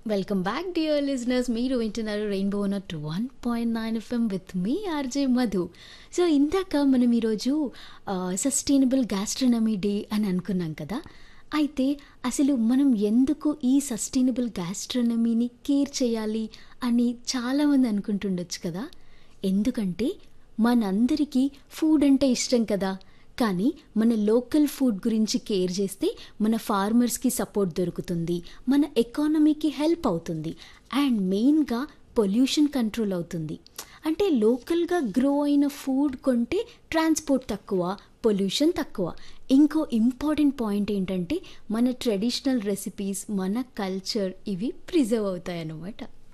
welcome back dear listeners మీరు వింటున్నారు rainbow nought one point nine FM with me RJ Madhu so ఇందాక మనం ఈరోజు సస్టైనబుల్ గ్యాస్ట్రనమీ డే అని అనుకున్నాం కదా అయితే అసలు మనం ఎందుకు ఈ సస్టైనబుల్ గ్యాస్ట్రనమీని కేర్ చేయాలి అని చాలామంది అనుకుంటుండొచ్చు కదా ఎందుకంటే మనందరికీ ఫుడ్ అంటే ఇష్టం కదా కానీ మన లోకల్ ఫుడ్ గురించి కేర్ చేస్తే మన ఫార్మర్స్కి సపోర్ట్ దొరుకుతుంది మన ఎకానమీకి హెల్ప్ అవుతుంది అండ్ మెయిన్గా పొల్యూషన్ కంట్రోల్ అవుతుంది అంటే లోకల్గా గ్రో అయిన ఫుడ్ కొంటే ట్రాన్స్పోర్ట్ తక్కువ పొల్యూషన్ తక్కువ ఇంకో ఇంపార్టెంట్ పాయింట్ ఏంటంటే మన ట్రెడిషనల్ రెసిపీస్ మన కల్చర్ ఇవి ప్రిజర్వ్ అవుతాయి అన్నమాట